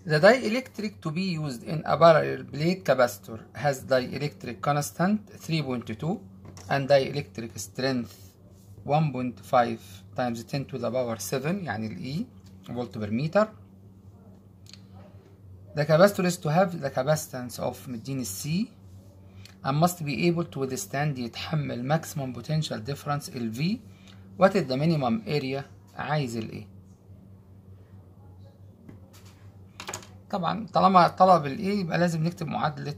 The dielectric to be used in a parallel plate capacitor has dielectric constant 3.2 and dielectric strength 1.5 times 10 to the power 7 يعني ال E volt per meter. The capacitor is to have the capacitance of مديني C and must be able to withstand يتحمل maximum potential difference ال V what is the minimum area عايز ال A طبعا طالما طلب ال A يبقى لازم نكتب معادلة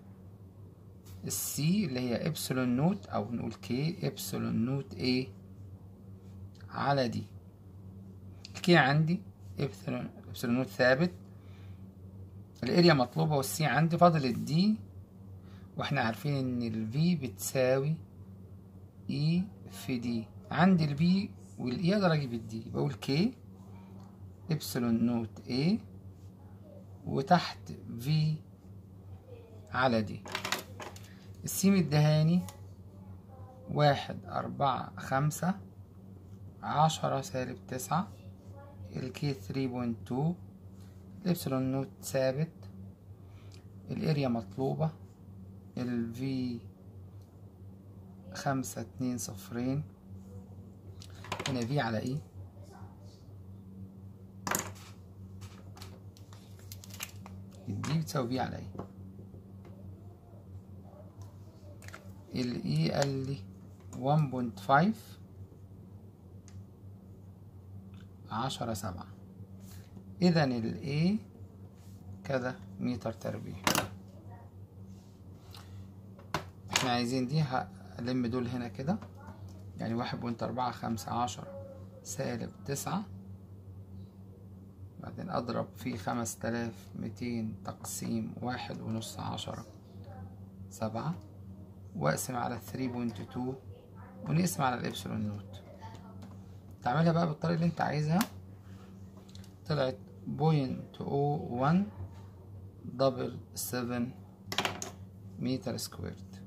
السي اللي هي ابسلون نوت او نقول كي ابسلون نوت A على دي الكي عندي ابسلون ابسلون نوت ثابت الاريا مطلوبة والسي عندي فاضل الدي واحنا عارفين ان الفي بتساوي اي في دي عندي البي والاي اقدر اجيب الدي بقول كي ابسلون نوت A وتحت في على دي السي مدهاني واحد أربعة خمسة عشرة سالب تسعة الكي ثري بوينت تو الإبسلون نوت ثابت الاريا مطلوبة الفي خمسة اتنين صفرين هنا في على ايه الدي بتساوي بي على ايه الاي قال لي 1.5 عشرة سبعة اذا الاي كذا متر تربيع احنا عايزين دي هلم دول هنا كده يعني واحد بوينت أربعة خمسة عشرة سالب تسعة بعدين أضرب في خمس تلاف ميتين تقسيم واحد ونص عشرة سبعة وأقسم على ثري بوينت تو ونقسم على الإبسلون نوت تعملها بقى بالطريقة اللي أنت عايزها طلعت بوينت أو وان دبل سفن متر سكويرد